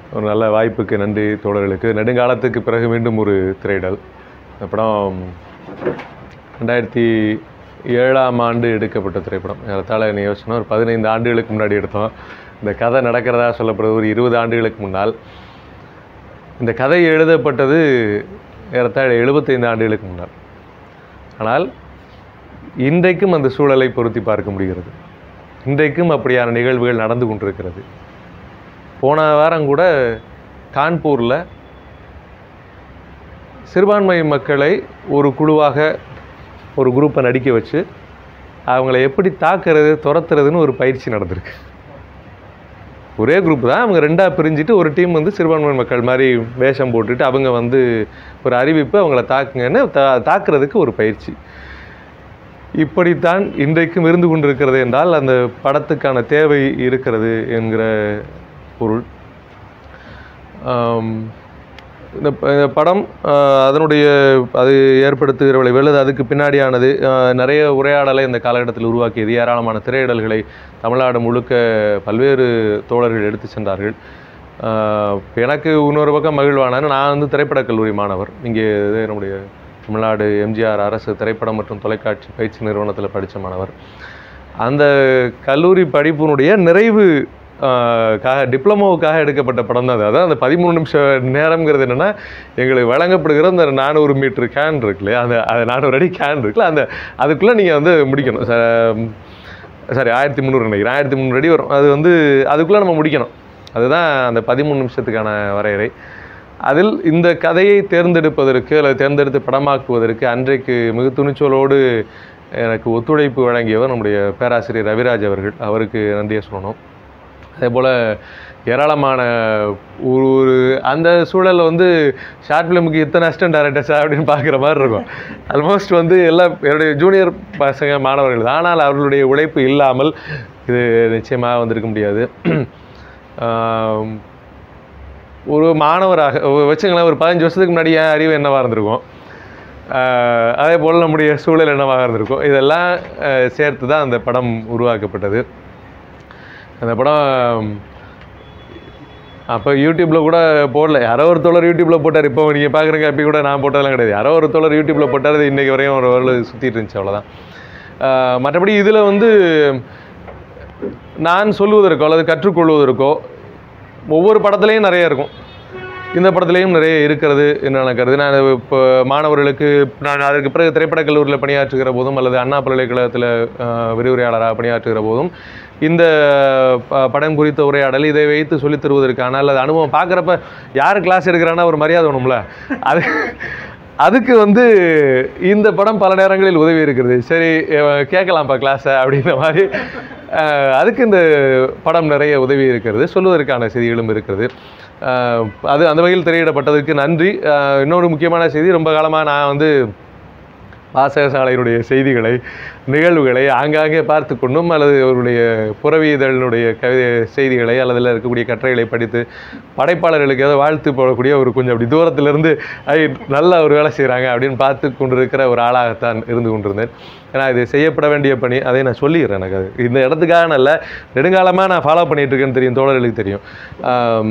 ஒரு நல்ல வாய்ப்புக்கு நன்றி தோழர்களுக்கு நெடுங்காலத்துக்கு பிறகு மீண்டும் ஒரு திரையிடல் இந்த படம் ரெண்டாயிரத்தி ஏழாம் ஆண்டு எடுக்கப்பட்ட திரைப்படம் ஏறத்தாழ என்ன யோசனை ஒரு பதினைந்து ஆண்டுகளுக்கு முன்னாடி எடுத்தோம் இந்த கதை நடக்கிறதா சொல்லப்படுறது ஒரு இருபது ஆண்டுகளுக்கு முன்னால் இந்த கதை எழுதப்பட்டது ஏறத்தாழ எழுபத்தைந்து ஆண்டுகளுக்கு முன்னால் ஆனால் இன்றைக்கும் அந்த சூழலை பொருத்தி பார்க்க முடிகிறது இன்றைக்கும் அப்படியான நிகழ்வுகள் நடந்து கொண்டிருக்கிறது போன வாரம் கூட கான்பூரில் சிறுபான்மை மக்களை ஒரு குழுவாக ஒரு குரூப்பை நடிக்க வச்சு அவங்கள எப்படி தாக்குறது துரத்துறதுன்னு ஒரு பயிற்சி நடந்திருக்கு ஒரே குரூப் தான் அவங்க ரெண்டாக பிரிஞ்சுட்டு ஒரு டீம் வந்து சிறுபான்மை மக்கள் மாதிரி வேஷம் போட்டுட்டு அவங்க வந்து ஒரு அறிவிப்பு அவங்கள தாக்குங்கன்னு தா தாக்குறதுக்கு ஒரு பயிற்சி இப்படித்தான் இன்றைக்கும் இருந்து கொண்டிருக்கிறது என்றால் அந்த படத்துக்கான தேவை இருக்கிறது என்கிற பொருள் ஆம், இந்த ப- இந்த படம் ஆஹ், அதனுடைய அது ஏற்படுத்துகிற விளைவுகள் அது அதுக்கு பின்னாடியானது ஆஹ், நிறைய உரையாடலை இந்த காலகட்டத்தில் உருவாக்கியது ஏராளமான திரையிடல்களை தமிழ்நாடு முழுக்க பல்வேறு தோழர்கள் எடுத்து சென்றார்கள் ஆஹ், இப்ப எனக்கு இன்னொரு பக்கம் மகிழ்வான நான் வந்து திரைப்படக் கல்லூரி மாணவர் இங்கே இது நம்முடைய தமிழ்நாடு எம்ஜிஆர் அரசு திரைப்படம் மற்றும் தொலைக்காட்சி பயிற்சி நிறுவனத்தில் படித்த மாணவர் அந்த கல்லூரி படிப்பினுடைய நிறைவு ஆஹ், காக டிப்ளமோவுக்காக எடுக்கப்பட்ட படம் தான் அது அதான் அந்த பதிமூணு நிமிஷம் நேரம்ங்கிறது என்னென்னா எங்களுக்கு வழங்கப்படுகிற அந்த நானூறு மீட்டர் கேன் இருக்கு இல்லையா அந்த அது நானூறு அடி கேன் இருக்குல்ல அந்த அதுக்குள்ளே நீங்கள் வந்து முடிக்கணும் சாரி ஆயிரத்தி முந்நூறு நினைக்கிறேன் ஆயிரத்தி முந்நூறு அடி வரும் அது வந்து அதுக்குள்ளே நம்ம முடிக்கணும் அதுதான் அந்த பதிமூணு நிமிஷத்துக்கான வரையறை அதில் இந்த கதையை தேர்ந்தெடுப்பதற்கு அல்லது தேர்ந்தெடுத்து படமாக்குவதற்கு அன்றைக்கு மிகு துணிச்சலோடு எனக்கு ஒத்துழைப்பு வழங்கியவர் நம்முடைய பேராசிரியர் ரவிராஜ் அவர்கள் அவருக்கு நன்றியை சொல்லணும் அதே போல் ஏராளமான ஒரு ஒரு அந்த சூழலில் வந்து ஷார்ட் ஃபிலிமுக்கு இத்தனை அசிஸ்டன்ட் டேரக்டர்ஸா அப்படின்னு பார்க்குற மாதிரி இருக்கும் ஆல்மோஸ்ட் வந்து எல்லா என்னுடைய ஜூனியர் பசங்க மாணவர்கள் தான் ஆனால் அவர்களுடைய உழைப்பு இல்லாமல் இது நிச்சயமாக வந்திருக்க முடியாது ஆம், ஒரு மாணவராக ஒ- வச்சுங்களேன் ஒரு பதினஞ்சு வருஷத்துக்கு முன்னாடி என் அறிவு என்னவாக இருந்திருக்கும் ஆஹ் அதே போல் நம்முடைய சூழல் என்னவாக இருந்திருக்கும் இதெல்லாம் ஆஹ் சேர்த்து தான் அந்த படம் உருவாக்கப்பட்டது அந்த படம் அப்போ யூடியூப்பில் கூட போடல யாரோ ஒரு தோழர் யூடியூப்பில் போட்டார் இப்போ நீங்கள் பார்க்குறங்க அப்படி கூட நான் போட்டதெல்லாம் கிடையாது யாரோ ஒரு தோழர் யூடியூப்பில் போட்டார் அது இன்றைக்கி வரையும் ஒரு வரல சுற்றிட்டு இருந்துச்சு அவ்வளோதான் ஆஹ் மற்றபடி இதில் வந்து நான் சொல்லுவதற்கோ அல்லது கற்றுக்கொள்வதற்கோ ஒவ்வொரு படத்துலையும் நிறைய இருக்கும் இந்த படத்துலையும் நிறைய இருக்கிறது என்று நான் கருது நான் இப்போ மாணவர்களுக்கு நான் அதற்கு பிறகு திரைப்படக் கல்லூரியில் பணியாற்றுகிற போதும் அல்லது அண்ணா பல்கலைக்கழகத்தில் ஆஹ், விரிவுரையாளராக பணியாற்றுகிற போதும் இந்த ப- படம் குறித்த உரையாடல் இதை வைத்து சொல்லித் தருவதற்கான அல்லது அனுபவம் பார்க்குறப்ப யார் கிளாஸ் எடுக்கிறான்னா ஒரு மரியாதை வேணும்ல அது அதுக்கு வந்து இந்த படம் பல நேரங்களில் உதவி இருக்கிறது சரி அஹ் கேட்கலாம்ப்பா கிளாஸை அப்படின்ற மாதிரி அஹ் அதுக்கு இந்த படம் நிறைய உதவி இருக்கிறது சொல்வதற்கான செய்திகளும் இருக்கிறது அஹ் அது அந்த வகையில் திரையிடப்பட்டதுக்கு நன்றி அஹ் இன்னொரு முக்கியமான செய்தி ரொம்ப காலமாக நான் வந்து வாசகசாலையினுடைய செய்திகளை நிகழ்வுகளை ஆங்காங்கே பார்த்து கொண்டும் அல்லது அவருடைய புறவி இதழினுடைய கவிதை செய்திகளை அல்லது அதில் இருக்கக்கூடிய கட்டுரைகளை படித்து படைப்பாளர்களுக்கு ஏதோ வாழ்த்து போடக்கூடிய ஒரு கொஞ்சம் அப்படி தூரத்திலிருந்து ஐ நல்ல ஒரு வேலை செய்கிறாங்க அப்படின்னு பார்த்து கொண்டிருக்கிற ஒரு ஆளாகத்தான் இருந்து கொண்டிருந்தேன் ஏன்னா இது செய்யப்பட வேண்டிய பணி அதை நான் சொல்லிடுறேன் எனக்கு அது இந்த இடத்துக்காக நல்ல நெடுங்காலமாக நான் ஃபாலோ பண்ணிட்டு இருக்கேன்னு தெரியும் தோழர்களுக்கு தெரியும் ஆம்,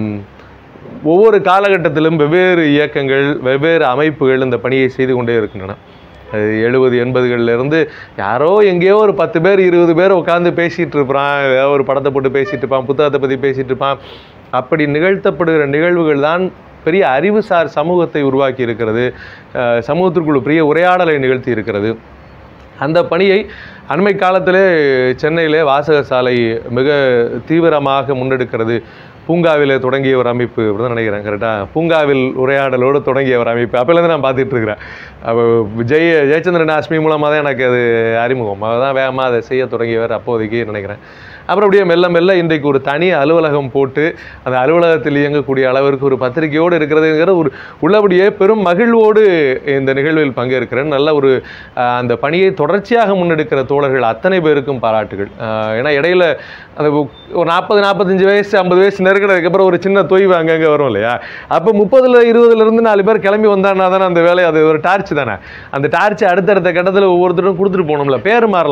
ஒவ்வொரு காலகட்டத்திலும் வெவ்வேறு இயக்கங்கள் வெவ்வேறு அமைப்புகள் இந்த பணியை செய்து கொண்டே இருக்கின்றன அது எழுபது எண்பதுகள்லேருந்து யாரோ எங்கேயோ ஒரு பத்து பேர் இருபது பேர் உட்காந்து பேசிகிட்டு இருப்பான் ஏதோ ஒரு படத்தை போட்டு பேசிகிட்டு இருப்பான் புத்தகத்தை பற்றி பேசிகிட்டு இருப்பான் அப்படி நிகழ்த்தப்படுகிற நிகழ்வுகள் தான் பெரிய அறிவுசார் சமூகத்தை உருவாக்கி இருக்கிறது அஹ் சமூகத்திற்குள் பெரிய உரையாடலை நிகழ்த்தி இருக்கிறது அந்த பணியை அண்மை காலத்திலே சென்னையிலே வாசகசாலை மிக தீவிரமாக முன்னெடுக்கிறது பூங்காவில் தொடங்கிய ஒரு அமைப்பு அப்படிதான் நினைக்கிறேன் கரெக்டாக பூங்காவில் உரையாடலோடு தொடங்கிய ஒரு அமைப்பு அப்போலேருந்து நான் பார்த்துட்டு இருக்கிறேன் அப்போ ஜெய ஜெயச்சந்திரன் ஆஸ்மி மூலமாக தான் எனக்கு அது அறிமுகம் அவர் தான் வேகமாக அதை செய்ய தொடங்கியவர் அப்போதைக்கு நினைக்கிறேன் அப்புறம் அப்படியே மெல்ல மெல்ல இன்றைக்கு ஒரு தனி அலுவலகம் போட்டு அந்த அலுவலகத்தில் இயங்கக்கூடிய அளவிற்கு ஒரு பத்திரிகையோடு இருக்கிறதுங்கிற ஒரு உள்ளபடியே பெரும் மகிழ்வோடு இந்த நிகழ்வில் பங்கேற்கிறேன் நல்ல ஒரு ஆஹ், அந்த பணியை தொடர்ச்சியாக முன்னெடுக்கிற தோழர்கள் அத்தனை பேருக்கும் பாராட்டுகள் ஆஹ், ஏன்னா இடையில அந்த ஒரு நாற்பது நாற்பத்தஞ்சு வயசு ஐம்பது வயசு நெருக்கினதுக்கப்புறம் ஒரு சின்ன தொய்வு அங்கங்கே வரும் இல்லையா அப்போ முப்பதுல இருபதுல இருந்து நாலு பேர் கிளம்பி வந்தான்னா தானே அந்த வேலை அது ஒரு டார்ச் தானே அந்த டார்ச் அடுத்தடுத்த கட்டத்தில் ஒவ்வொருத்தரும் கொடுத்துட்டு போகணும்ல பேர் மாறலாம்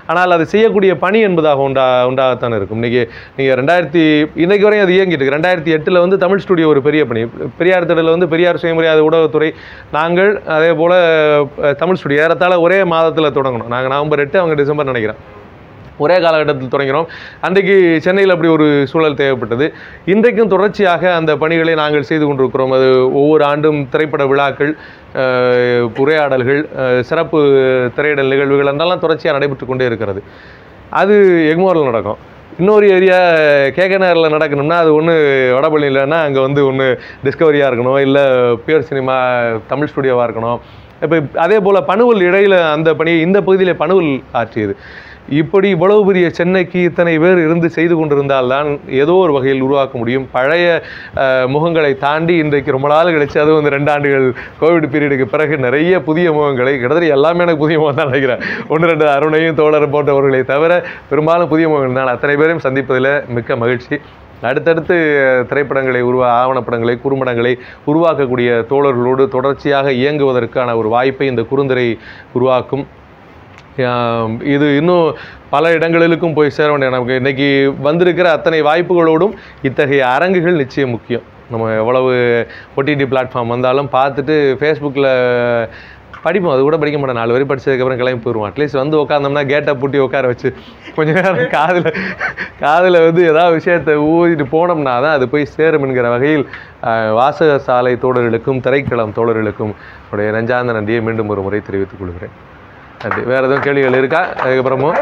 ஆனால் அது செய்யக்கூடிய பணி என்பதாக உண்டா உண்டாகத்தான் இருக்கும் இன்றைக்கி நீங்கள் ரெண்டாயிரத்தி இன்னைக்கு வரையும் அது இயங்கிட்டு இருக்கு ரெண்டாயிரத்தி எட்டில் வந்து தமிழ் ஸ்டுடியோ ஒரு பெரிய பணி பெரியார் திடலில் வந்து பெரியார் சுயமரியாதை ஊடகத்துறை நாங்கள் அதே போல் தமிழ் ஸ்டுடியோ ஏறத்தாழ ஒரே மாதத்தில் தொடங்கணும் நாங்கள் நவம்பர் எட்டு அவங்க டிசம்பர் நினைக்கிறேன் ஒரே காலகட்டத்தில் தொடங்கினோம் அன்றைக்கு சென்னையில் அப்படி ஒரு சூழல் தேவைப்பட்டது இன்றைக்கும் தொடர்ச்சியாக அந்த பணிகளை நாங்கள் செய்து கொண்டிருக்கிறோம் அது ஒவ்வொரு ஆண்டும் திரைப்பட விழாக்கள் அஹ், உரையாடல்கள் அஹ், சிறப்பு திரையிடல் நிகழ்வுகள் அதெல்லாம் தொடர்ச்சியாக நடைபெற்று கொண்டே இருக்கிறது அது எக்மோரில் நடக்கும் இன்னொரு ஏரியா கேகே நகரில் நடக்கணும்னா அது ஒன்று வடபழனி இல்லைன்னா அங்கே வந்து ஒன்று டிஸ்கவரியாக இருக்கணும் இல்லை பியூர் சினிமா தமிழ் ஸ்டுடியோவாக இருக்கணும் இப்போ அதே போல் பணுவல் இடையில் அந்த பணியை இந்த பகுதியில் பணுவல் ஆற்றியது இப்படி இவ்வளவு பெரிய சென்னைக்கு இத்தனை பேர் இருந்து செய்து கொண்டிருந்தால்தான் ஏதோ ஒரு வகையில் உருவாக்க முடியும் பழைய அஹ், முகங்களை தாண்டி இன்றைக்கு ரொம்ப நாள் கழிச்சு அதுவும் இந்த ரெண்டு ஆண்டுகள் கோவிட் பீரியடுக்கு பிறகு நிறைய புதிய முகங்களை கிட்டத்தட்ட எல்லாமே எனக்கு புதிய முகம் தான் நினைக்கிறேன் ஒன்று ரெண்டு அருணையும் தோழரும் போன்றவர்களை தவிர பெரும்பாலும் புதிய முகங்கள் நான் அத்தனை பேரையும் சந்திப்பதில் மிக்க மகிழ்ச்சி அடுத்தடுத்து திரைப்படங்களை உருவா ஆவணப்படங்களை குறும்படங்களை உருவாக்கக்கூடிய தோழர்களோடு தொடர்ச்சியாக இயங்குவதற்கான ஒரு வாய்ப்பை இந்த குறுந்திரை உருவாக்கும் ஆம், இது இன்னும் பல இடங்களிலுக்கும் போய் சேர வேண்டிய நமக்கு இன்னைக்கு வந்திருக்கிற அத்தனை வாய்ப்புகளோடும் இத்தகைய அரங்குகள் நிச்சயம் முக்கியம் நம்ம எவ்வளவு ஓடிடி பிளாட்ஃபார்ம் வந்தாலும் பார்த்துட்டு ஃபேஸ்புக்கில் படிப்போம் அது கூட படிக்க மாட்டேன் நாலு வரை படிச்சதுக்கப்புறம் கிளம்பி போயிடுவோம் அட்லீஸ்ட் வந்து உட்காந்தோம்னா கேட்டை பூட்டி உட்கார வச்சு கொஞ்ச நேரம் காதில் காதில் வந்து ஏதாவது விஷயத்தை ஊதிட்டு போனோம்னா தான் அது போய் சேரும் என்கிற வகையில் ஆஹ், வாசக சாலை தோழர்களுக்கும் திரைக்களம் தோழர்களுக்கும் என்னுடைய நெஞ்சார்ந்த நன்றியை மீண்டும் ஒரு முறை தெரிவித்துக் கொள்கிறேன் நன்றி வேறு எதுவும் கேள்விகள் இருக்கா அதுக்கப்புறமும்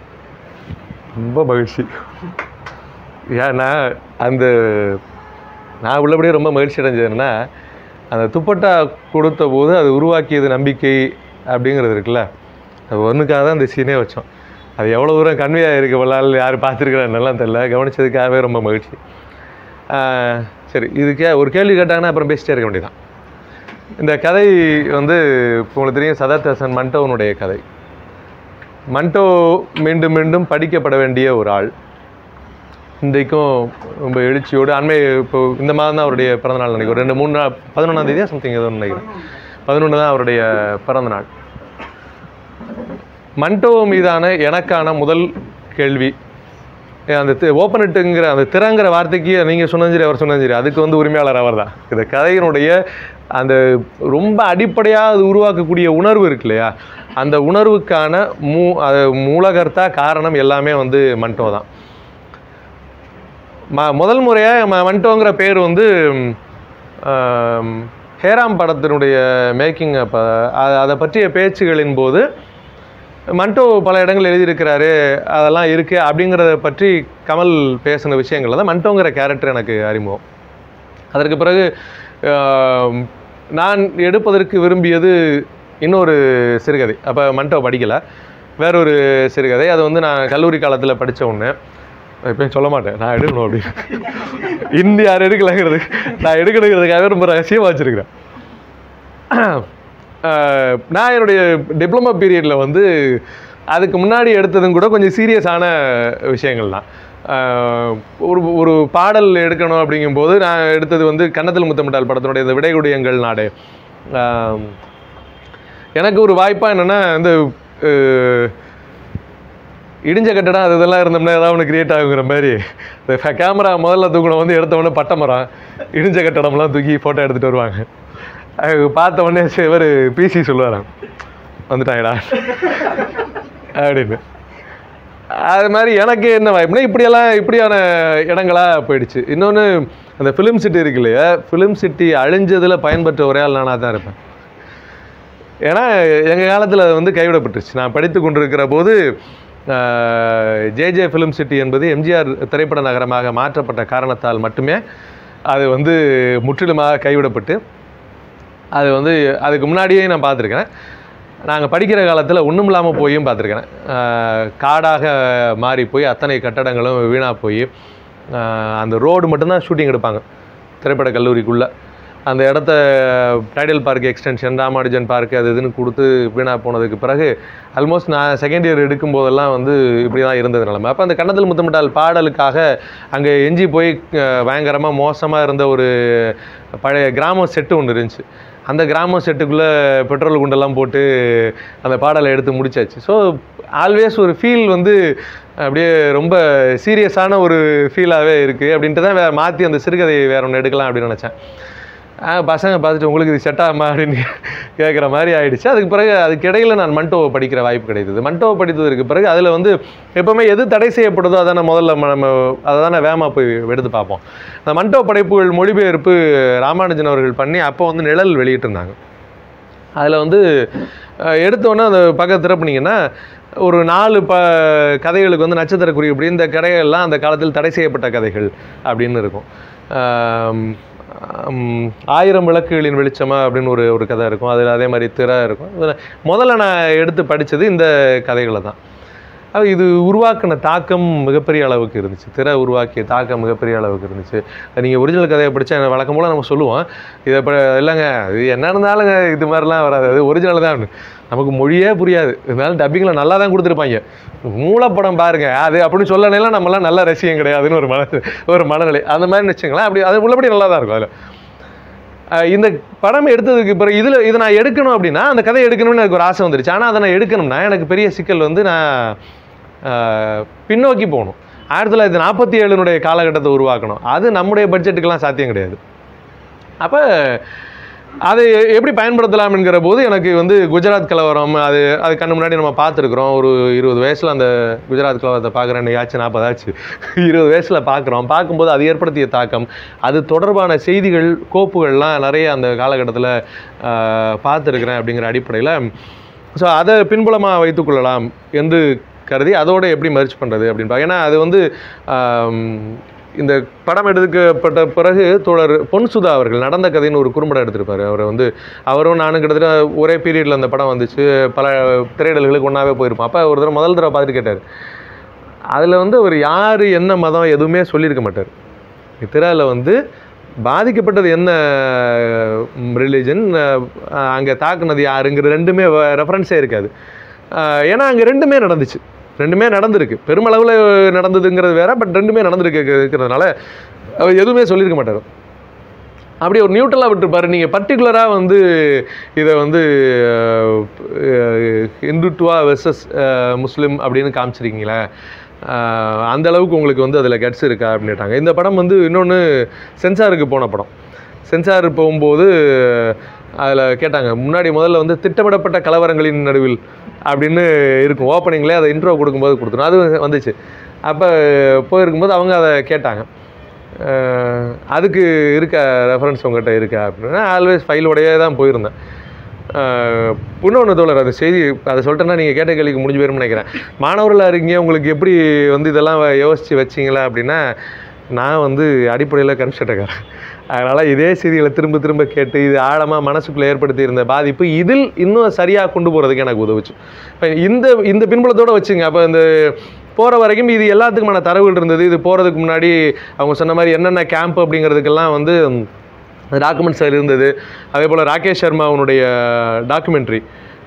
ரொம்ப மகிழ்ச்சி ஏன்னா அந்த நான் உள்ளபடியே ரொம்ப மகிழ்ச்சி அடைஞ்சதுன்னா அந்த துப்பட்டா கொடுத்த போது அது உருவாக்கியது நம்பிக்கை அப்படிங்கிறது இருக்குல்ல அது ஒன்றுக்காக தான் இந்த சீனே வச்சோம் அது எவ்வளோ தூரம் கன்வே ஆகிருக்கு வல்லால் யார் பார்த்துருக்குறாருன்னெல்லாம் தெரியல கவனிச்சதுக்காகவே ரொம்ப மகிழ்ச்சி ஆஹ் சரி இதுக்கே ஒரு கேள்வி கேட்டாங்கன்னா அப்புறம் பேசிட்டே இருக்க வேண்டியதான் இந்த கதை வந்து இப்போ உங்களுக்கு தெரியும் சதாத்தேசன் மண்டோவனுடைய கதை மண்டோ மீண்டும் மீண்டும் படிக்கப்பட வேண்டிய ஒரு ஆள் இன்றைக்கும் ரொம்ப எழுச்சியோடு அண்மை இப்போ இந்த மாதம் தான் அவருடைய பிறந்தநாள் நினைக்கிறேன் ஒரு ரெண்டு மூணு நாள் பதினொன்றாம் தேதியா சம்திங் ஏதோ ஒன்று நினைக்கிறேன் பதினொன்று தான் அவருடைய பிறந்தநாள் மண்டோ மீதான எனக்கான முதல் கேள்வி ஏன் அந்த ஓப்பனிட்டுங்கிற அந்த திறங்கிற வார்த்தைக்கு நீங்கள் சொன்னதும் சரி அவர் சொன்னதும் சரி அதுக்கு வந்து உரிமையாளர் அவர் தான் இந்த கதையினுடைய அந்த ரொம்ப அடிப்படையாக அது உருவாக்கக்கூடிய உணர்வு இருக்கு இல்லையா அந்த உணர்வுக்கான மூ அது மூலகர்த்தா காரணம் எல்லாமே வந்து மண்டோ தான் ம முதல் முறையாக ம மண்டோங்கிற பேர் வந்து ஆம், ஹேராம் படத்தினுடைய மேக்கிங் அப்போ அதை பற்றிய பேச்சுகளின் போது மண்டோ பல இடங்கள் எழுதியிருக்கிறாரு அதெல்லாம் இருக்குது அப்படிங்கிறத பற்றி கமல் பேசின விஷயங்கள்ல தான் மண்டோங்கிற கேரக்டர் எனக்கு அறிமுகம் அதற்கு பிறகு ஆம், நான் எடுப்பதற்கு விரும்பியது இன்னொரு சிறுகதை அப்போ மண்டோ படிக்கலை வேறொரு சிறுகதை அது வந்து நான் கல்லூரி காலத்தில் படித்த ஒன்று எப்பயும் சொல்ல மாட்டேன் நான் எடுக்கணும் அப்படின்னு இந்தி யார் எடுக்கலைங்கிறது நான் எடுக்கணுங்கிறதுக்காக ரொம்ப ரகசியமாக வச்சுருக்கிறேன் ஆஹ் நான் என்னுடைய டிப்ளமோ பீரியடில் வந்து அதுக்கு முன்னாடி எடுத்ததும் கூட கொஞ்சம் சீரியஸான விஷயங்கள் தான் ஆஹ் ஒரு ஒரு பாடல் எடுக்கணும் அப்படிங்கும்போது நான் எடுத்தது வந்து கன்னத்தில் முத்தமிட்டால் படத்தினுடைய இந்த விடைகுடியங்கள் நாடு ஆஹ் எனக்கு ஒரு வாய்ப்பாக என்னென்னா இந்த அஹ், இடிஞ்ச கட்டடம் அது இதெல்லாம் இருந்தோம்னா ஏதாவது ஒன்று கிரியேட் ஆகுங்கிற மாதிரி இந்த கேமரா முதல்ல தூக்கணும் வந்து எடுத்த உடனே பட்டை மரம் இடிஞ்ச கட்டடம்லாம் தூக்கி ஃபோட்டோ எடுத்துகிட்டு வருவாங்க அது பார்த்த உடனே இவர் பிசி சொல்லுவாராம் வந்துட்டாங்கடா அப்படின்னு அது மாதிரி எனக்கு என்ன வாய்ப்புனா இப்படியெல்லாம் இப்படியான இடங்களா போயிடுச்சு இன்னொன்று அந்த ஃபிலிம் சிட்டி இருக்கு இல்லையா ஃபிலிம் சிட்டி அழிஞ்சதில் பயன்பெற்ற ஒரே ஆள் நானாக தான் இருப்பேன் ஏன்னா எங்கள் காலத்தில் அது வந்து கைவிடப்பட்டுருச்சு நான் படித்து கொண்டிருக்கிற போது ஜேஜே ஃபிலிம் சிட்டி என்பது எம்ஜிஆர் திரைப்பட நகரமாக மாற்றப்பட்ட காரணத்தால் மட்டுமே அது வந்து முற்றிலுமாக கைவிடப்பட்டு அது வந்து அதுக்கு முன்னாடியே நான் பார்த்துருக்கேன் நாங்கள் படிக்கிற காலத்தில் ஒன்றும் இல்லாமல் போயும் பார்த்துருக்கேன் ஆஹ் காடாக மாறி போய் அத்தனை கட்டடங்களும் வீணாக போய் ஆஹ் அந்த ரோடு மட்டும்தான் ஷூட்டிங் எடுப்பாங்க திரைப்பட கல்லூரிக்குள்ளே அந்த இடத்த Tidel park extension Ramanujan park அது இதுன்னு கொடுத்து வீணாக போனதுக்கு பிறகு ஆல்மோஸ்ட் நான் செகண்ட் இயர் எடுக்கும் போதெல்லாம் வந்து இப்படி தான் இருந்தது நிலமை அப்போ அந்த கன்னத்தில் முத்தமிட்டால் பாடலுக்காக அங்கே எஞ்சி போய் பயங்கரமாக மோசமாக இருந்த ஒரு பழைய கிராம செட்டு ஒன்று இருந்துச்சு அந்த கிராம செட்டுக்குள்ளே பெட்ரோல் குண்டெல்லாம் போட்டு அந்த பாடலை எடுத்து முடிச்சாச்சு ஸோ ஆல்வேஸ் ஒரு ஃபீல் வந்து அப்படியே ரொம்ப சீரியஸான ஒரு ஃபீலாகவே இருக்குது அப்படின்ட்டு தான் வேறு மாற்றி அந்த சிறுகதையை வேற ஒன்று எடுக்கலாம் அப்படின்னு நினச்சேன் ஆ, பசங்க பார்த்துட்டு உங்களுக்கு இது செட் ஆகுமா அப்படின்னு கேட்குற மாதிரி ஆயிடுச்சு அதுக்கு பிறகு அதுக்கு இடையில நான் மண்டோவை படிக்கிற வாய்ப்பு கிடைத்தது மண்டோவை படித்ததற்கு பிறகு அதில் வந்து எப்போவுமே எது தடை செய்யப்படுதோ அதான முதல்ல ம- நம்ம அதை தானே வேகமாக போய் எடுத்து பார்ப்போம் அந்த மண்டோ படைப்புகள் மொழிபெயர்ப்பு ராமானுஜன் அவர்கள் பண்ணி அப்போ வந்து நிழல் வெளியிட்டிருந்தாங்க அதில் வந்து அஹ், எடுத்தோன்னே அந்த பக்கம் திறப்புனீங்கன்னா ஒரு நாலு ப கதைகளுக்கு வந்து நட்சத்திர குறிப்பு இந்த கதைகள்லாம் அந்த காலத்தில் தடை செய்யப்பட்ட கதைகள் அப்படின்னு இருக்கும் ஆம், ஆம், ஆயிரம் விளக்குகளின் வெளிச்சமா அப்படின்னு ஒரு ஒரு கதை இருக்கும் அதில் அதே மாதிரி திரை இருக்கும் இதுல முதல்ல நான் எடுத்து படித்தது இந்த கதைகளை தான் அது இது உருவாக்கின தாக்கம் மிகப்பெரிய அளவுக்கு இருந்துச்சு திரை உருவாக்கிய தாக்கம் மிகப்பெரிய அளவுக்கு இருந்துச்சு நீங்கள் ஒரிஜினல் கதையை படித்தா வழக்கம் போல் நம்ம சொல்லுவோம் இதை இப்போ இல்லைங்க இது என்ன இருந்தாலுங்க இது மாதிரிலாம் வராது அது ஒரிஜினல் தான் நமக்கு மொழியே புரியாது இருந்தாலும் டப்பிங்கில் நல்லா தான் கொடுத்துருப்பாங்க மூலப்படம் பாருங்க அது அப்படின்னு சொல்லலாம் நம்மலாம் நல்ல ரசிகம் கிடையாதுன்னு ஒரு மன ஒரு மனநிலை அந்த மாதிரி வச்சுங்களேன் அப்படி அது உள்ளபடி நல்லா தான் இருக்கும் அதில் அஹ் இந்த படம் எடுத்ததுக்கு பிறகு இதில் இதை நான் எடுக்கணும் அப்படின்னா அந்த கதை எடுக்கணும்னு எனக்கு ஒரு ஆசை வந்துருச்சு ஆனால் அதை நான் எடுக்கணும்னா எனக்கு பெரிய சிக்கல் வந்து நான் அஹ், பின்னோக்கி போகணும் ஆயிரத்தி தொள்ளாயிரத்தி நாற்பத்தி ஏழுனுடைய காலகட்டத்தை உருவாக்கணும் அது நம்முடைய பட்ஜெட்டுக்கெல்லாம் சாத்தியம் கிடையாது அப்போ அதை எ- எப்படி பயன்படுத்தலாம் என்கிற போது எனக்கு வந்து குஜராத் கலவரம் அது அது கண்ணு முன்னாடி நம்ம பார்த்துருக்குறோம் ஒரு இருபது வயசில் அந்த குஜராத் கலவரத்தை பார்க்குறேன் ஆச்சு நாற்பதாச்சு இருபது வயசில் பார்க்குறோம் பார்க்கும்போது அது ஏற்படுத்திய தாக்கம் அது தொடர்பான செய்திகள் கோப்புகள்லாம் நிறைய அந்த காலகட்டத்தில் பார்த்துருக்குறேன் அப்படிங்கிற அடிப்படையில் ஸோ அதை பின்புலமாக வைத்துக்கொள்ளலாம் என்று கருதி அதோட எப்படி மர்ச் பண்ணுறது அப்படின்னு பா- ஏன்னா அது வந்து ஆம், இந்த படம் எடுக்கப்பட்ட பிறகு தோழர் பொன்சுதா அவர்கள் நடந்த கதைன்னு ஒரு குறும்படம் எடுத்திருப்பாரு அவர் வந்து அவரும் நானும் கிட்டத்தட்ட ஒரே பீரியடில் அந்த படம் வந்துச்சு பல திரையிடல்களுக்கு ஒன்றாவே போயிருப்போம் அப்போ ஒரு தடவை முதல் தடவை பார்த்துட்டு கேட்டார் அதில் வந்து அவர் யார் என்ன மதம் எதுவுமே சொல்லியிருக்க மாட்டார் திரையில் வந்து பாதிக்கப்பட்டது என்ன ரிலீஜன் அங்கே தாக்குனது யாருங்கிற ரெண்டுமே ரெஃபரன்ஸே இருக்காது அஹ் ஏன்னா அங்கே ரெண்டுமே நடந்துச்சு ரெண்டுமே நடந்திருக்கு பெருமளவில் நடந்ததுங்கிறது வேற பட் ரெண்டுமே நடந்திருக்கு இருக்கிறதுனால அவர் எதுவுமே சொல்லியிருக்க மாட்டார் அப்படி ஒரு நியூட்ரலாக விட்டுருப்பாரு நீங்கள் பர்டிகுலராக வந்து இதை வந்து அஹ், இந்துத்துவா வெர்சஸ் முஸ்லீம் அப்படின்னு காமிச்சிருக்கீங்களே அஹ், அந்த அளவுக்கு உங்களுக்கு வந்து அதில் கட்ஸ் இருக்கா அப்படின்னு கேட்டாங்க இந்த படம் வந்து இன்னொன்று சென்சாருக்கு போன படம் சென்சார் போகும்போது அதில் கேட்டாங்க முன்னாடி முதல்ல வந்து திட்டமிடப்பட்ட கலவரங்களின் நடுவில் அப்படின்னு இருக்கும் ஓப்பனிங்லேயே அதை இன்ட்ரோ கொடுக்கும்போது கொடுத்துரும் அது வந்துச்சு அப்போ போயிருக்கும்போது அவங்க அதை கேட்டாங்க அஹ் அதுக்கு இருக்க ரெஃபரன்ஸ் உங்கள்கிட்ட இருக்கா அப்படின்னா ஆல்வேஸ் ஃபைலோடையே தான் போயிருந்தேன் அஹ் இன்னொன்று தோழர் அந்த செய்தி அதை சொல்லிட்டேன்னா நீங்கள் கேட்ட கேள்விக்கு முடிஞ்சு போயிரும்னு நினைக்கிறேன் மாணவர்களாக இருக்கீங்க உங்களுக்கு எப்படி வந்து இதெல்லாம் யோசித்து வச்சிங்களா அப்படின்னா நான் வந்து அடிப்படையில் கன்ஸ்ட்ரக்டக்காரன் அதனால் இதே செய்திகளை திரும்ப திரும்ப கேட்டு இது ஆழமாக மனசுக்குள்ளே ஏற்படுத்தி இருந்த பாதிப்பு இதில் இன்னும் சரியாக கொண்டு போகிறதுக்கு எனக்கு உதவுச்சு இப்போ இந்த இந்த பின்புலத்தோடு வச்சுங்க அப்போ இந்த போகிற வரைக்கும் இது எல்லாத்துக்குமான தரவுகள் இருந்தது இது போகிறதுக்கு முன்னாடி அவங்க சொன்ன மாதிரி என்னென்ன கேம்ப் அப்படிங்கிறதுக்கெல்லாம் வந்து டாக்குமெண்ட்ஸ் அதில் இருந்தது அதே போல் ராகேஷ் சர்மா அவனுடைய டாக்குமெண்ட்ரி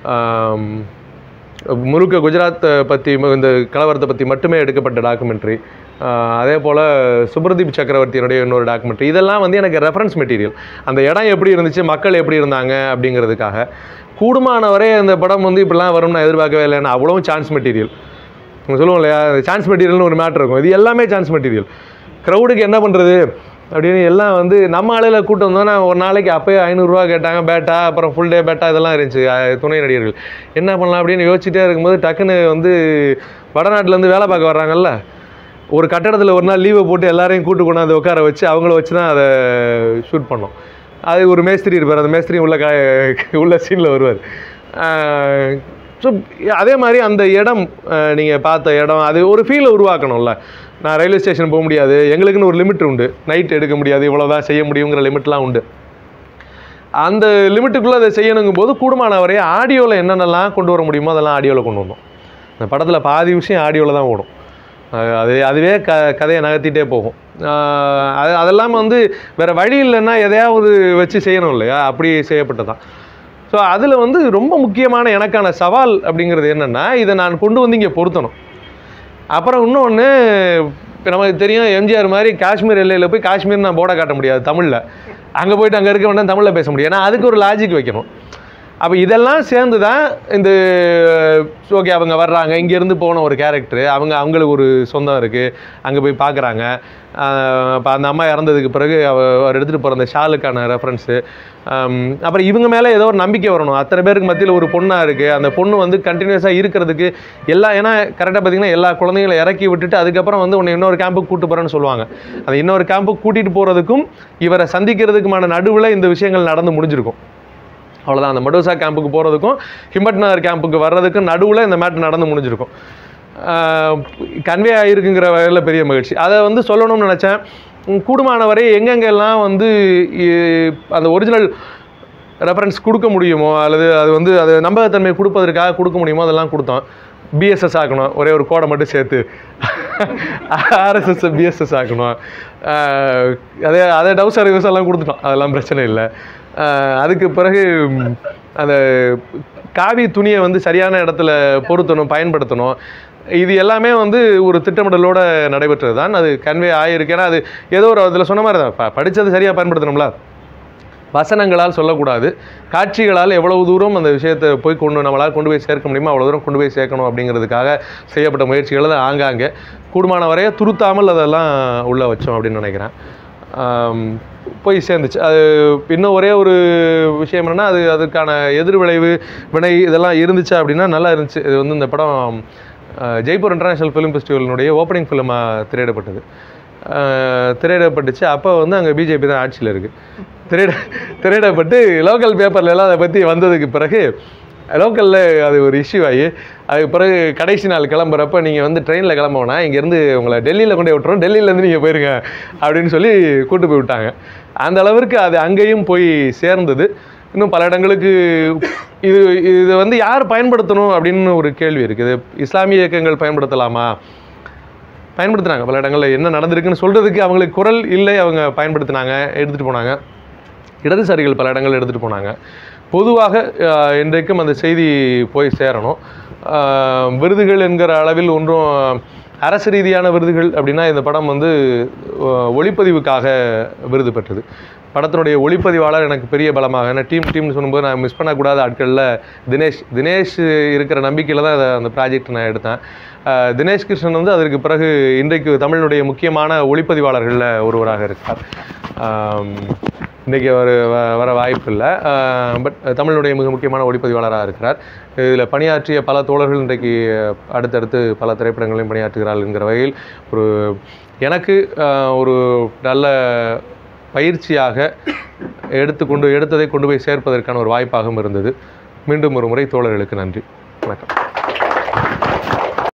முழுக்க குஜராத்தை பற்றி இந்த கலவரத்தை பற்றி மட்டுமே எடுக்கப்பட்ட டாக்குமெண்ட்ரி அதே போல் சுப்ரதீப் சக்கரவர்த்தியினுடைய இன்னொரு டாக்குமெண்ட்ரி இதெல்லாம் வந்து எனக்கு ரெஃபரன்ஸ் மெட்டீரியல் அந்த இடம் எப்படி இருந்துச்சு மக்கள் எப்படி இருந்தாங்க அப்படிங்கிறதுக்காக கூடுமானவரை அந்த படம் வந்து இப்படிலாம் வரும்னு நான் எதிர்பார்க்கவே இல்லைன்னா அவ்வளவும் சான்ஸ் மெட்டீரியல் நம்ம சொல்லுவோம் இல்லையா சான்ஸ் மெட்டீரியல்னு ஒரு மேட்ரு இருக்கும் இது எல்லாமே சான்ஸ் மெட்டீரியல் க்ரௌடுக்கு என்ன பண்ணுறது அப்படின்னு எல்லாம் வந்து நம்ம ஆளுல கூட்டம் வந்தோன்னா ஒரு நாளைக்கு அப்போயே ஐநூறுரூவா கேட்டாங்க பேட்டா அப்புறம் ஃபுல் டே பேட்டா இதெல்லாம் இருந்துச்சு அஹ் துணை நடிகர்கள் என்ன பண்ணலாம் அப்படின்னு யோசிச்சுட்டே இருக்கும்போது டக்குன்னு வந்து வடநாட்டிலேருந்து வேலை பார்க்க வர்றாங்கல்ல ஒரு கட்டடத்தில் ஒரு நாள் லீவை போட்டு எல்லாரையும் கூட்டு கொண்டாந்து உட்கார வச்சு அவங்கள வச்சு தான் அதை ஷூட் பண்ணோம் அது ஒரு மேஸ்திரி இருப்பார் அந்த மேஸ்திரி உள்ள கா உள்ள சீனில் வருவார் ஸோ அதே மாதிரி அந்த இடம் நீங்கள் பார்த்த இடம் அது ஒரு ஃபீலை உருவாக்கணும்ல நான் ரயில்வே ஸ்டேஷன் போக முடியாது எங்களுக்குன்னு ஒரு லிமிட் உண்டு நைட் எடுக்க முடியாது இவ்வளோதான் செய்ய முடியுங்கிற லிமிட்லாம் உண்டு அந்த லிமிட்டுக்குள்ளே அதை செய்யணுங்கும் போது கூடுமான வரை ஆடியோவில் என்னென்னலாம் கொண்டு வர முடியுமோ அதெல்லாம் ஆடியோவில் கொண்டு வந்தோம் இந்த படத்தில் பாதி விஷயம் ஆடியோவில் தான் ஓடும் அது அது அதுவே க கதையை நகர்த்திட்டே போகும் ஆஹ் அது அதெல்லாம் வந்து வேறு வழி இல்லைன்னா எதையாவது வச்சு செய்யணும் இல்லையா அப்படி செய்யப்பட்டதான் ஸோ அதில் வந்து ரொம்ப முக்கியமான எனக்கான சவால் அப்படிங்கிறது என்னென்னா இதை நான் கொண்டு வந்து இங்கே பொருத்தணும் அப்புறம் இன்னொன்று இப்போ நமக்கு தெரியும் எம்ஜிஆர் மாதிரி காஷ்மீர் எல்லையில் போய் காஷ்மீர் நான் போர்டை காட்ட முடியாது தமிழில் அங்கே போயிட்டு அங்கே இருக்க வேண்டாம் தமிழில் பேச முடியும் ஏன்னா அதுக்கு ஒரு லாஜிக் வைக்கணும் அப்போ இதெல்லாம் சேர்ந்து தான் இந்த ஓகே அவங்க வர்றாங்க இங்கேருந்து போன ஒரு கேரக்டர் அவங்க அவங்களுக்கு ஒரு சொந்தம் இருக்குது அங்கே போய் பார்க்குறாங்க இப்போ அந்த அம்மா இறந்ததுக்கு பிறகு அவ அவர் எடுத்துகிட்டு போகிற அந்த ஷாலுக்கான ரெஃபரன்ஸு அப்புறம் இவங்க மேலே ஏதோ ஒரு நம்பிக்கை வரணும் அத்தனை பேருக்கு மத்தியில் ஒரு பொண்ணாக இருக்குது அந்த பொண்ணு வந்து கண்டினியூஸாக இருக்கிறதுக்கு எல்லா ஏன்னா கரெக்டாக பார்த்தீங்கன்னா எல்லா குழந்தைங்களை இறக்கி விட்டுட்டு அதுக்கப்புறம் வந்து உன்னை இன்னொரு கேம்புக்கு கூட்டு போகிறேன்னு சொல்லுவாங்க அந்த இன்னொரு கேம்புக்கு கூட்டிகிட்டு போகிறதுக்கும் இவரை சந்திக்கிறதுக்குமான நடுவில் இந்த விஷயங்கள் நடந்து முடிஞ்சிருக்கும் அவ்வளோதான் அந்த மடோசா கேம்புக்கு போகிறதுக்கும் ஹிம்பட் நகர் கேம்புக்கு வர்றதுக்கும் நடுவில் இந்த மேட் நடந்து முடிஞ்சிருக்கும் கன்வே ஆகிருக்குங்கிற வகையில் பெரிய மகிழ்ச்சி அதை வந்து சொல்லணும்னு நினச்சேன் உம், கூடுமான வரை எங்கெங்கெல்லாம் வந்து இ- அந்த ஒரிஜினல் ரெஃபரன்ஸ் கொடுக்க முடியுமோ அல்லது அது வந்து அது நம்பகத்தன்மை கொடுப்பதற்காக கொடுக்க முடியுமோ அதெல்லாம் கொடுத்தோம் பிஎஸ்எஸ் ஆக்கணும் ஒரே ஒரு கோடை மட்டும் சேர்த்து ஆர்எஸ்எஸ் பிஎஸ்எஸ் ஆக்கணும் ஆஹ் அதே அதே டவு சர்வீஸ் எல்லாம் கொடுத்துட்டோம் அதெல்லாம் பிரச்சனை இல்லை ஆஹ் அதுக்கு பிறகு ம், அந்த காவி துணியை வந்து சரியான இடத்துல பொருத்தணும் பயன்படுத்தணும் இது எல்லாமே வந்து ஒரு திட்டமிடலோட நடைபெற்றது தான் அது கன்வே ஆகிருக்கு ஏன்னா அது ஏதோ ஒரு அதில் சொன்ன மாதிரி தான் ப- படிச்சது சரியாக பயன்படுத்தணும்ல வசனங்களால் சொல்லக்கூடாது காட்சிகளால் எவ்வளவு தூரம் அந்த விஷயத்தை போய் கொண்டு நம்மளால் கொண்டு போய் சேர்க்க முடியுமோ அவ்வளோ தூரம் கொண்டு போய் சேர்க்கணும் அப்படிங்கிறதுக்காக செய்யப்பட்ட முயற்சிகள் தான் ஆங்காங்கே கூடுமான வரைய துருத்தாமல் அதெல்லாம் உள்ளே வச்சோம் அப்படின்னு நினைக்கிறேன் ஆம், போய் சேர்ந்துச்சு அது இன்னும் ஒரே ஒரு விஷயம் என்னென்னா அது அதுக்கான எதிர்விளைவு வினை இதெல்லாம் இருந்துச்சு அப்படின்னா நல்லா இருந்துச்சு இது வந்து இந்த படம் அஹ், ஜெய்ப்பூர் இன்டர்நேஷ்னல் ஃபிலிம் ஃபெஸ்டிவலினுடைய ஓப்பனிங் ஃபிலிமாக திரையிடப்பட்டது அஹ், திரையிடப்பட்டுச்சு அப்போ வந்து அங்கே பிஜேபி தான் ஆட்சியில் இருக்குது திரையிட திரையிடப்பட்டு லோக்கல் பேப்பர்ல எல்லாம் அதை பற்றி வந்ததுக்கு பிறகு லோக்கலில் அது ஒரு இஷ்யூ ஆகி அதுக்கு பிறகு கடைசி நாள் கிளம்புறப்ப நீங்கள் வந்து ட்ரெயினில் கிளம்புனா இங்கேருந்து உங்களை டெல்லியில் கொண்டு போய் விட்டுறோம் டெல்லியிலேருந்து நீங்கள் போயிருங்க அப்படின்னு சொல்லி கூட்டு போய் விட்டாங்க அந்த அளவிற்கு அது அங்கேயும் போய் சேர்ந்தது இன்னும் பல இடங்களுக்கு இது இது வந்து யார் பயன்படுத்தணும் அப்படின்னு ஒரு கேள்வி இருக்குது இஸ்லாமிய இயக்கங்கள் பயன்படுத்தலாமா பயன்படுத்துனாங்க பல இடங்களில் என்ன நடந்திருக்குன்னு சொல்கிறதுக்கு அவங்களுக்கு குரல் இல்லை அவங்க பயன்படுத்தினாங்க எடுத்துகிட்டு போனாங்க இடதுசாரிகள் பல இடங்கள் எடுத்துகிட்டு போனாங்க பொதுவாக அஹ், இன்றைக்கும் அந்த செய்தி போய் சேரணும் அஹ், விருதுகள் என்கிற அளவில் ஒன்றும் அரசு ரீதியான விருதுகள் அப்படின்னா இந்த படம் வந்து அஹ், ஒளிப்பதிவுக்காக விருது பெற்றது படத்தினுடைய ஒளிப்பதிவாளர் எனக்கு பெரிய பலமாக ஏன்னா டீம் டீம்னு சொல்லும்போது நான் மிஸ் பண்ணக்கூடாத ஆட்களில் தினேஷ் தினேஷ் இருக்கிற நம்பிக்கையில் தான் அதை- அந்த ப்ராஜெக்ட் நான் எடுத்தேன் அஹ், தினேஷ் கிருஷ்ணன் வந்து அதற்கு பிறகு இன்றைக்கு தமிழினுடைய முக்கியமான ஒளிப்பதிவாளர்களில் ஒருவராக இருக்கார் ஆம், இன்றைக்கி அவர் வ- வர வாய்ப்பு இல்லை பட் தமிழுடைய மிக முக்கியமான ஒளிப்பதிவாளராக இருக்கிறார் இதில் பணியாற்றிய பல தோழர்கள் இன்றைக்கு அடுத்தடுத்து பல திரைப்படங்களையும் பணியாற்றுகிறார்கள் என்கிற வகையில் ஒரு எனக்கு ஆஹ், ஒரு நல்ல பயிற்சியாக எடுத்துக்கொண்டு எடுத்ததை கொண்டு போய் சேர்ப்பதற்கான ஒரு வாய்ப்பாகவும் இருந்தது மீண்டும் ஒரு முறை தோழர்களுக்கு நன்றி வணக்கம்